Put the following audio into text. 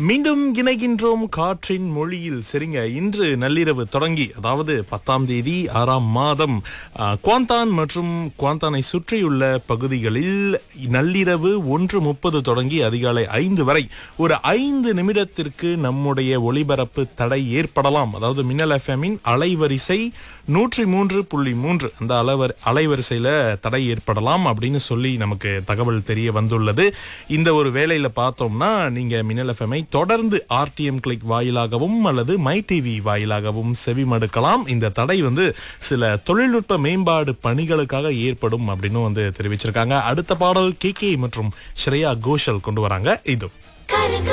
மீண்டும் இணைகின்றோம் காற்றின் மொழியில் சரிங்க இன்று நள்ளிரவு தொடங்கி அதாவது பத்தாம் தேதி ஆறாம் மாதம் ஆ, குவாந்தான் மற்றும் குவாந்தானை சுற்றியுள்ள பகுதிகளில் நள்ளிரவு ஒன்று முப்பது தொடங்கி அதிகாலை ஐந்து வரை ஒரு ஐந்து நிமிடத்திற்கு நம்முடைய ஒளிபரப்பு தடை ஏற்படலாம் அதாவது மின்னல் எஃப்எம்மின் அலைவரிசை நூற்றி மூன்று புள்ளி மூன்று அந்த அலவர் அலைவரிசையில தடை ஏற்படலாம் அப்படின்னு சொல்லி நமக்கு தகவல் தெரிய வந்துள்ளது இந்த ஒரு வேலையில பார்த்தோம்னா நீங்க மின்னல் எஃப்எம்ஐ தொடர்ந்து ஆர்டிஎம் கிளிக் வாயிலாகவும் அல்லது மை டிவி வாயிலாகவும் செவிமடுக்கலாம் இந்த தடை வந்து சில தொழில்நுட்ப மேம்பாடு பணிகளுக்காக ஏற்படும் அப்படின்னு வந்து தெரிவிச்சிருக்காங்க அடுத்த பாடல் கே மற்றும் ஸ்ரேயா கோஷல் கொண்டு வராங்க இது